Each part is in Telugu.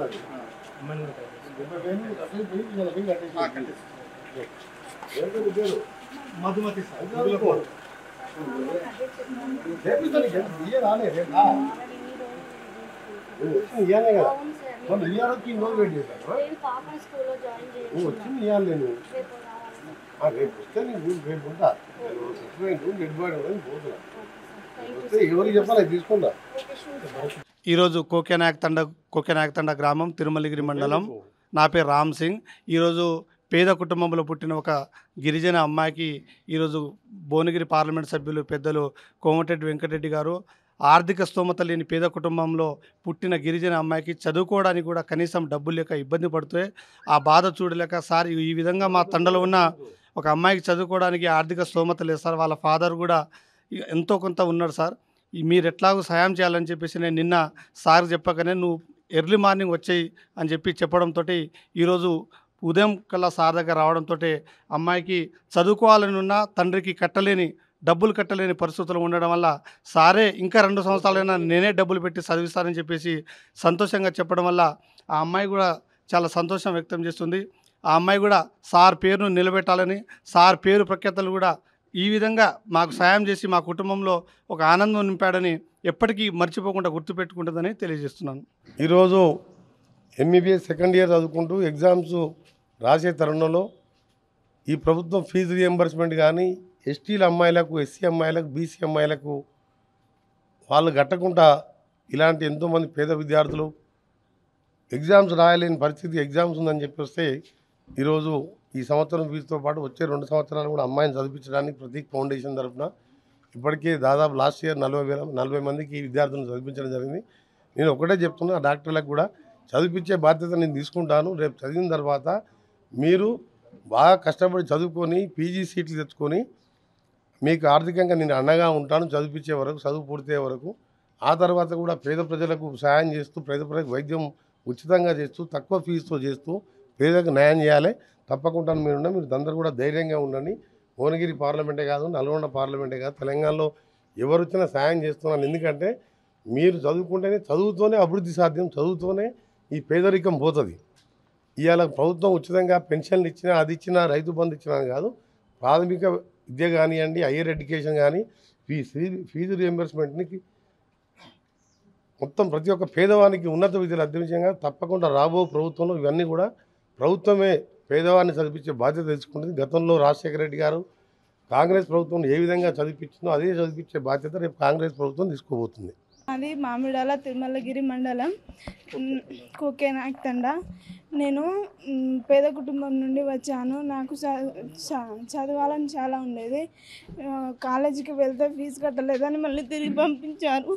అది డెబ్బై వేలు అసలు పోయి ఇలా పోయి కట్టేసి ఏంటో పేరు మధుమతి సార్ చదువుకో. రేపిస్తాను ఇక. ఇయ్య రాలే, రేపు రా. నువ్వు వచ్చింది ఇయ్యాలే కదా అవును సార్ మొన్న ఇయ్యాలకి ఇన్ని రోజులు వెయిట్ చేశాను నేను పాపని స్కూల్లో జాయిన్ నువ్వు చేయాలి వచ్చింది ఇయ్యాలి నేను రేపు రావాలి సార్ ఆ, రేపు వస్తే నీకు రేపు ఉంటా చచ్చిపోయిండు డెడ్ బాడీ ఉండదు పోతున్నా థ్యాంక్ యూ వస్తే ఎవరికి చెప్పాలి అది తీసుకుంటా ఓకే షూర్ సార్ ఈరోజు కోకెనాయకతండ కోకెనాయకతండ గ్రామం తిరుమలగిరి మండలం నా పేరు రామ్ సింగ్ ఈరోజు పేద కుటుంబంలో పుట్టిన ఒక గిరిజన అమ్మాయికి ఈరోజు భువనగిరి పార్లమెంట్ సభ్యులు పెద్దలు కోమటిరెడ్డి వెంకటరెడ్డి గారు ఆర్థిక స్తోమత లేని పేద కుటుంబంలో పుట్టిన గిరిజన అమ్మాయికి చదువుకోవడానికి కూడా కనీసం డబ్బులు లేక ఇబ్బంది పడుతూ ఆ బాధ చూడలేక సార్ ఈ విధంగా మా తండలో ఉన్న ఒక అమ్మాయికి చదువుకోవడానికి ఆర్థిక స్తోమత లేదు సార్ వాళ్ళ ఫాదర్ కూడా ఇక ఎంతో కొంత ఉన్నాడు సార్ ఈ మీరు ఎట్లాగో సహాయం చేయాలని చెప్పేసి నేను నిన్న సార్ చెప్పగానే నువ్వు ఎర్లీ మార్నింగ్ వచ్చేయి అని చెప్పి చెప్పడంతో ఈరోజు ఉదయం కల్లా సార్ దగ్గర రావడంతో అమ్మాయికి చదువుకోవాలని ఉన్న తండ్రికి కట్టలేని డబ్బులు కట్టలేని పరిస్థితులు ఉండడం వల్ల సారే ఇంకా రెండు సంవత్సరాలైనా నేనే డబ్బులు పెట్టి చదివిస్తానని చెప్పేసి సంతోషంగా చెప్పడం వల్ల ఆ అమ్మాయి కూడా చాలా సంతోషం వ్యక్తం చేస్తుంది ఆ అమ్మాయి కూడా సార్ పేరును నిలబెట్టాలని సార్ పేరు ప్రఖ్యాతలు కూడా ఈ విధంగా మాకు సాయం చేసి మా కుటుంబంలో ఒక ఆనందం నింపాడని ఎప్పటికీ మర్చిపోకుండా గుర్తుపెట్టుకుంటుందని తెలియజేస్తున్నాను ఈరోజు ఎంబీబీఎస్ సెకండ్ ఇయర్ చదువుకుంటూ ఎగ్జామ్స్ రాసే తరుణంలో ఈ ప్రభుత్వం ఫీజు రియంబర్స్మెంట్ కానీ ఎస్టీల అమ్మాయిలకు ఎస్సీ అమ్మాయిలకు బీసీ అమ్మాయిలకు వాళ్ళు కట్టకుండా ఇలాంటి ఎంతోమంది పేద విద్యార్థులు ఎగ్జామ్స్ రాయలేని పరిస్థితి ఎగ్జామ్స్ ఉందని చెప్పి వస్తే ఈరోజు ఈ సంవత్సరం ఫీజుతో పాటు వచ్చే రెండు సంవత్సరాలు కూడా అమ్మాయిని చదివించడానికి ప్రతీక్ ఫౌండేషన్ తరఫున ఇప్పటికే దాదాపు లాస్ట్ ఇయర్ నలభై వేల నలభై మందికి ఈ విద్యార్థులను చదివించడం జరిగింది నేను ఒకటే చెప్తున్నా ఆ డాక్టర్లకు కూడా చదివించే బాధ్యత నేను తీసుకుంటాను రేపు చదివిన తర్వాత మీరు బాగా కష్టపడి చదువుకొని పీజీ సీట్లు తెచ్చుకొని మీకు ఆర్థికంగా నేను అండగా ఉంటాను చదివించే వరకు చదువు పూర్తయ్యే వరకు ఆ తర్వాత కూడా పేద ప్రజలకు సహాయం చేస్తూ పేద ప్రజలకు వైద్యం ఉచితంగా చేస్తూ తక్కువ ఫీజుతో చేస్తూ పేదలకు న్యాయం చేయాలి తప్పకుండా మీరు ఉండండి. మీరు అందరూ కూడా ధైర్యంగా ఉండండి భువనగిరి పార్లమెంటే కాదు నల్గొండ పార్లమెంటే కాదు తెలంగాణలో ఎవరు వచ్చినా సాయం చేస్తున్నాను ఎందుకంటే మీరు చదువుకుంటేనే చదువుతోనే అభివృద్ధి సాధ్యం చదువుతోనే ఈ పేదరికం పోతుంది ఇవాళ ప్రభుత్వం ఉచితంగా పెన్షన్లు ఇచ్చినా అది ఇచ్చినా రైతు బంధు ఇచ్చినా అని కాదు ప్రాథమిక విద్య కానివ్వండి హయ్యర్ ఎడ్యుకేషన్ కానీ ఫీ ఫీ- ఫీజు రియంబర్స్మెంట్కి మొత్తం ప్రతి ఒక్క పేదవానికి ఉన్నత విద్యలు అధ్యక్షంగా తప్పకుండా రాబో ప్రభుత్వంలో ఇవన్నీ కూడా ప్రభుత్వమే పేదవాడిని చదివించే బాధ్యత తెలుసుకుంటుంది గతంలో రాజశేఖర రెడ్డి గారు కాంగ్రెస్ ప్రభుత్వం ఏ విధంగా చదివించిందో అదే చదివించే బాధ్యత రేపు కాంగ్రెస్ ప్రభుత్వం తీసుకోబోతుంది అది మామిడాల తిరుమలగిరి మండలం మ్, కోకేనాయక్ తండ నేను మ్, పేద కుటుంబం నుండి వచ్చాను నాకు చ- చ- చదవాలని చాలా ఉండేది ఆ, కాలేజీకి వెళ్తే ఫీజు కట్టలేదని మళ్ళీ తిరిగి పంపించారు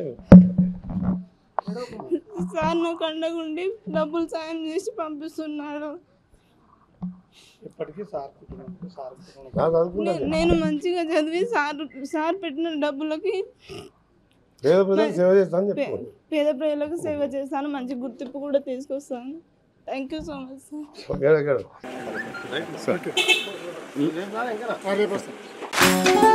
సార్ నాకు అండగుండి డబ్బులు సాయం చేసి పంపిస్తున్నాడు ఇప్పటికీ సార్ సార్ నాకు అనుకుంటా నే- నేను మంచిగా చదివి సార్ సార్ పెట్టిన డబ్బులకి పేద ప్రజలకు సేవ చేస్తానని పే- చెప్పుకోండి పేద ప్రజలకు సేవ చేస్తాను మంచి గుర్తింపు కూడా తీసుకొస్తాను thank you so much sir ఎక్కడ ఎక్కడ రేపు వస్తాం